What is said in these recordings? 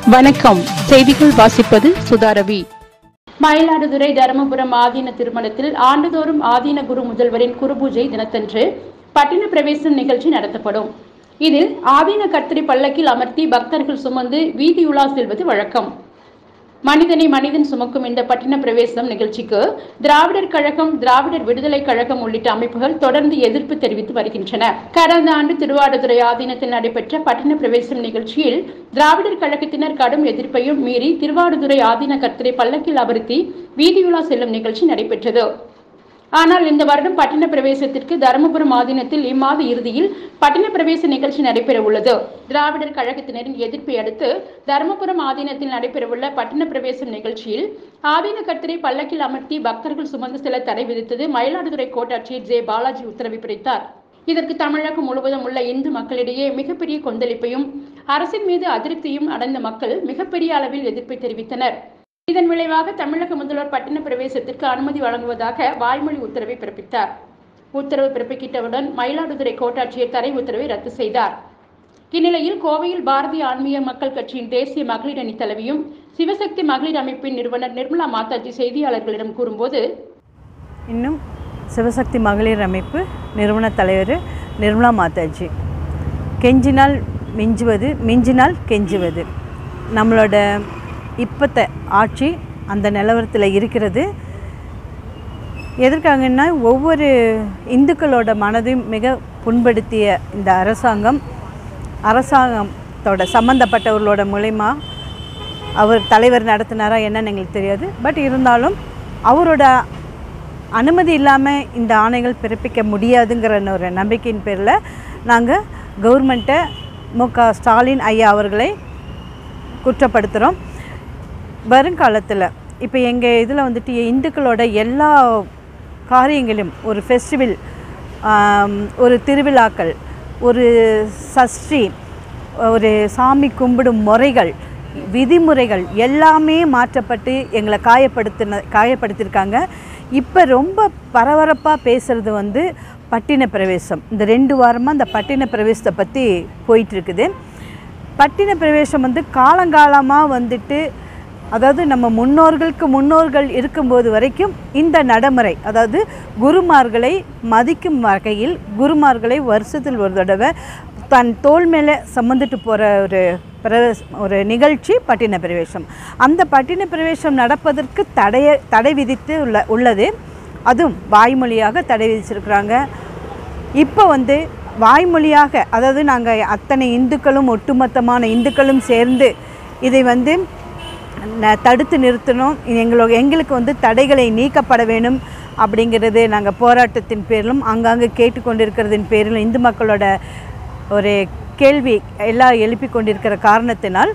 வணக்கம் செய்திகள் வாசிப்பது சுதாரவி மயிலாடுதுறை தருமபுரம் ஆதீன திருமணத்தில் ஆண்டுதோறும் ஆதீன குரு முதல்வரின் குருபூஜை தினத்தன்று பட்டின பிரவேசம் நிகழ்ச்சி நடத்தப்படும் இதில் ஆதீன கர்த்தரி பல்லக்கில் அமர்த்தி பக்தர்கள் சுமந்து வீதியுலா செல்வது வழக்கம் மனிதனை மனிதன் சுமக்கும் இந்த பட்டின பிரவேசம் நிகழ்ச்சிக்கு திராவிடர் கழகம் திராவிடர் விடுதலை கழகம் உள்ளிட்ட அமைப்புகள் தொடர்ந்து எதிர்ப்பு தெரிவித்து வருகின்றன கடந்த ஆண்டு திருவாடுதுறை ஆதீனத்தில் நடைபெற்ற பட்டின பிரவேசம் நிகழ்ச்சியில் திராவிடர் கழகத்தினர் கடும் எதிர்ப்பையும் மீறி திருவாடுதுறை ஆதீன கர்த்தரை பல்லக்கில் அமர்த்தி வீதியுலா செல்லும் நிகழ்ச்சி நடைபெற்றது ஆனால் இந்த வருடம் பட்டின பிரவேசத்திற்கு தருமபுரம் ஆதீனத்தில் இம்மாத இறுதியில் பட்டின பிரவேச நிகழ்ச்சி நடைபெற உள்ளது திராவிடர் கழகத்தினரின் எதிர்ப்பை அடுத்து தருமபுரம் ஆதீனத்தில் நடைபெறவுள்ள பட்டின பிரவேசம் நிகழ்ச்சியில் ஆதீன கர்த்தரை பல்லக்கில் அமர்த்தி பக்தர்கள் சுமந்து செல்ல தடை விதித்தது மயிலாடுதுறை கோட்டாட்சியர் ஜே பாலாஜி உத்தரவு பிறப்பித்தார் இதற்கு தமிழகம் முழுவதும் உள்ள இந்து மக்களிடையே மிகப்பெரிய கொந்தளிப்பையும் அரசின் மீது அதிருப்தியும் அடைந்த மக்கள் மிகப்பெரிய அளவில் எதிர்ப்பை தெரிவித்தனர் இதன் விளைவாக தமிழக முதல்வர் பட்டின பிரவேசத்திற்கு அனுமதி வழங்குவதாக வாய்மொழி உத்தரவை பிறப்பித்தார் உத்தரவு பிறப்பிக்கிட்டவுடன் மயிலாடுதுறை கோட்டாட்சியர் தடை உத்தரவை ரத்து செய்தார் இந்நிலையில் கோவையில் பாரதிய ஆன்மீக மக்கள் கட்சியின் தேசிய மகளிர் அணி தலைவியும் சிவசக்தி மகளிர் அமைப்பின் நிறுவனர் நிர்மலா மாதாஜி செய்தியாளர்களிடம் கூறும்போது இன்னும் சிவசக்தி மகளிர் அமைப்பு நிறுவன தலைவர் நிர்மலா மாதாஜி கெஞ்சினால் மிஞ்சுவது மிஞ்சினால் கெஞ்சுவது நம்மளோட இப்பத்த ஆட்சி அந்த நிலவரத்தில் இருக்கிறது எதற்காகன்னா ஒவ்வொரு இந்துக்களோட மனதையும் மிக புண்படுத்திய இந்த அரசாங்கம் அரசாங்கத்தோட சம்மந்தப்பட்டவர்களோட மூலயமா அவர் தலைவர் நடத்தினாரா என்னன்னு எங்களுக்கு தெரியாது பட் இருந்தாலும் அவரோட அனுமதி இல்லாமல் இந்த ஆணைகள் பிறப்பிக்க முடியாதுங்கிற ஒரு நம்பிக்கையின் பேரில் நாங்கள் கவர்மெண்ட்டை மு க ஸ்டாலின் ஐயா அவர்களை குற்றப்படுத்துகிறோம் வருங்காலத்தில் இப்போ எங்கள் இதில் வந்துட்டு இந்துக்களோட எல்லா காரியங்களும் ஒரு ஃபெஸ்டிவல் ஒரு திருவிழாக்கள் ஒரு சஷ்டி ஒரு சாமி கும்பிடும் முறைகள் விதிமுறைகள் எல்லாமே மாற்றப்பட்டு எங்களை காயப்படுத்தின காயப்படுத்தியிருக்காங்க இப்போ ரொம்ப பரபரப்பாக பேசுகிறது வந்து பட்டின பிரவேசம் இந்த ரெண்டு வாரமாக இந்த பட்டின பிரவேசத்தை பற்றி போயிட்டுருக்குது பட்டின பிரவேசம் வந்து காலங்காலமாக வந்துட்டு அதாவது நம்ம முன்னோர்களுக்கு முன்னோர்கள் இருக்கும்போது வரைக்கும் இந்த நடைமுறை அதாவது குருமார்களை மதிக்கும் வகையில் குருமார்களை வருஷத்தில் ஒரு தடவை தன் தோல் மேலே சுமந்துட்டு போகிற ஒரு பிரவேச ஒரு நிகழ்ச்சி பட்டின பிரவேசம் அந்த பட்டின பிரவேசம் நடப்பதற்கு தடைய தடை விதித்து உள்ள உள்ளது அதுவும் வாய்மொழியாக தடை விதிச்சிருக்கிறாங்க இப்போ வந்து வாய்மொழியாக அதாவது நாங்கள் அத்தனை இந்துக்களும் ஒட்டுமொத்தமான இந்துக்களும் சேர்ந்து இதை வந்து ந- தடுத்து நிறுத்தணும் எங்களோட எங்களுக்கு வந்து தடைகளை நீக்கப்பட வேணும் அப்படிங்கிறது நாங்கள் போராட்டத்தின் பேரிலும் அங்கங்கே கேட்டுக்கொண்டிருக்கிறதின் பேரிலும் இந்து மக்களோட ஒரு கேள்வி எல்லாம் எழுப்பி கொண்டிருக்கிற காரணத்தினால்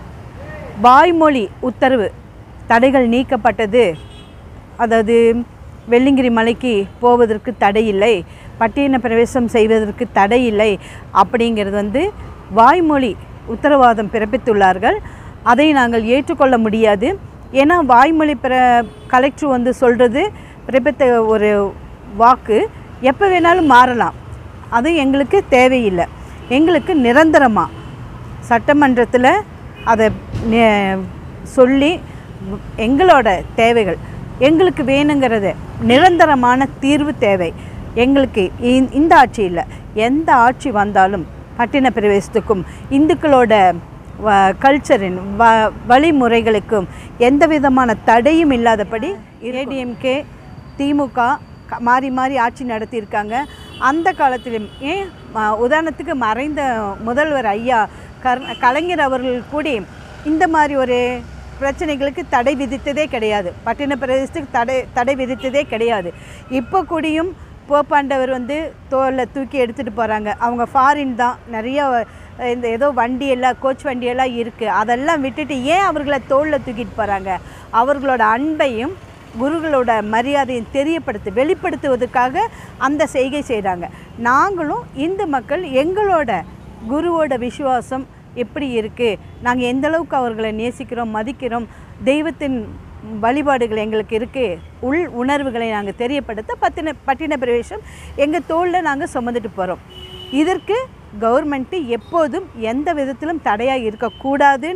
வாய்மொழி உத்தரவு தடைகள் நீக்கப்பட்டது அதாவது வெள்ளிங்கிரி மலைக்கு போவதற்கு தடை இல்லை பட்டியன பிரவேசம் செய்வதற்கு தடை இல்லை அப்படிங்கிறது வந்து வாய்மொழி உத்தரவாதம் பிறப்பித்துள்ளார்கள் அதை நாங்கள் ஏற்றுக்கொள்ள முடியாது ஏன்னா வாய்மொழி பிற கலெக்டர் வந்து சொல்கிறது பிறப்பித்த ஒரு வாக்கு எப்போ வேணாலும் மாறலாம் அது எங்களுக்கு தேவையில்லை எங்களுக்கு நிரந்தரமாக சட்டமன்றத்தில் அதை நெ- சொல்லி எங்களோட தேவைகள் எங்களுக்கு வேணுங்கிறது நிரந்தரமான தீர்வு தேவை எங்களுக்கு இ- இந்த ஆட்சி இல்லை எந்த ஆட்சி வந்தாலும் பட்டின பிரவேசத்துக்கும் இந்துக்களோட வ- கல்ச்சரின் வ வழிமுறைகளுக்கும் எந்த விதமான தடையும் இல்லாதபடி ஏடிஎம்கே திமுக க- மாறி மாறி ஆட்சி நடத்தியிருக்காங்க அந்த காலத்திலும் ஏன் ம- உதாரணத்துக்கு மறைந்த முதல்வர் ஐயா கர் கலைஞர் அவர்கள் கூடி இந்த மாதிரி ஒரு பிரச்சனைகளுக்கு தடை விதித்ததே கிடையாது பட்டின பிரதேசத்துக்கு தடை தடை விதித்ததே கிடையாது இப்போ கூடியும் போப்பாண்டவர் வந்து தோலில் தூக்கி எடுத்துகிட்டு போகிறாங்க அவங்க ஃபாரின் தான் நிறைய அஹ், இந்த ஏதோ வண்டியெல்லாம் கோச் வண்டியெல்லாம் இருக்குது அதெல்லாம் விட்டுட்டு ஏன் அவர்களை தோளில் தூக்கிட்டு போகிறாங்க அவர்களோட அன்பையும் குருகளோட மரியாதையை தெரியப்படுத்து வெளிப்படுத்துவதற்காக அந்த செய்கை செய்கிறாங்க நாங்களும் இந்து மக்கள் எங்களோட குருவோட விசுவாசம் எப்படி இருக்குது நாங்கள் எந்த அளவுக்கு அவர்களை நேசிக்கிறோம் மதிக்கிறோம் தெய்வத்தின் வழிபாடுகள் எங்களுக்கு இருக்குது உள் உணர்வுகளை நாங்கள் தெரியப்படுத்த பத்தின பட்டின பிரவேசம் எங்கள் தோளில் நாங்கள் சுமந்துட்டு போகிறோம் இதற்கு கவர்மெண்ட்டு எப்போதும் எந்த விதத்திலும் தடையாக இருக்கக்கூடாதுன்னு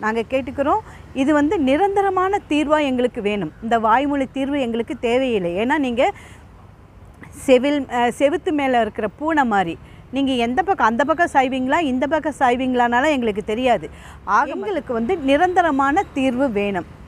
நாங்கள் கேட்டுக்கிறோம் இது வந்து நிரந்தரமான தீர்வாக எங்களுக்கு வேணும் இந்த வாய்மொழி தீர்வு எங்களுக்கு தேவையில்லை ஏன்னா நீங்கள் செவில் அஹ், செவுத்து மேலே இருக்கிற பூனை மாதிரி நீங்கள் எந்த பக்கம் அந்த பக்கம் சாய்வீங்களா இந்த பக்கம் சாய்வீங்களானாலும் எங்களுக்கு தெரியாது ஆக எங்களுக்கு வந்து நிரந்தரமான தீர்வு வேணும்